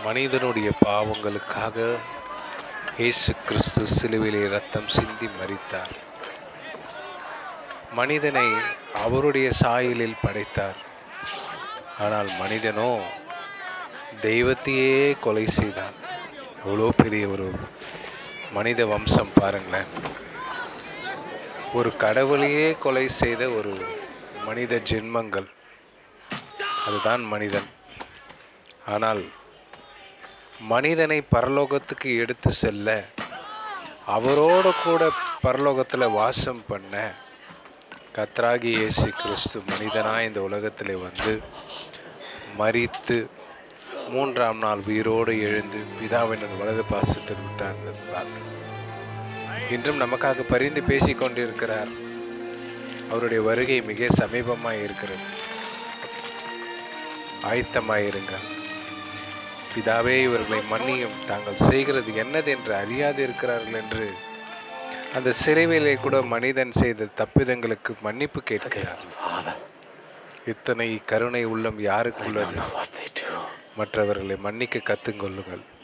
மனிதனுடைய பாவங்களுக்காக இயேசு கிறிஸ்து சிலுவிலே ரத்தம் சிந்தி மரித்தார் மனிதனை அவருடைய சாயலில் படைத்தார் ஆனால் மனிதனோ தெய்வத்தையே கொலை செய்தான் எவ்வளோ பெரிய ஒரு மனித வம்சம் பாருங்களேன் ஒரு கடவுளையே கொலை செய்த ஒரு மனித ஜென்மங்கள் அதுதான் மனிதன் ஆனால் மனிதனை பரலோகத்துக்கு எடுத்து செல்ல அவரோட கூட பரலோகத்தில் வாசம் பண்ண கத்ராகி இயேசு கிறிஸ்து மனிதனாக இந்த உலகத்தில் வந்து மரித்து மூன்றாம் நாள் உயிரோடு எழுந்து பிதாவினது வலது பாசத்தில் விட்டார் இன்றும் நமக்காக பரிந்து பேசிக் கொண்டிருக்கிறார் அவருடைய வருகை மிக சமீபமாய் இருக்கிறது ஆயத்தமாயிருங்கள் பிதாவே இவர்களை மன்னியும் தாங்கள் செய்கிறது என்னது என்று அறியாது இருக்கிறார்கள் என்று அந்த சிறைவிலே கூட மனிதன் செய்த தப்பிதங்களுக்கு மன்னிப்பு கேட்கிறார் Father, இத்தனை கருணை உள்ளம் யாருக்கு I உள்ளது don't know what they do. மற்றவர்களை மன்னிக்க கத்துக்கொள்ளுங்கள்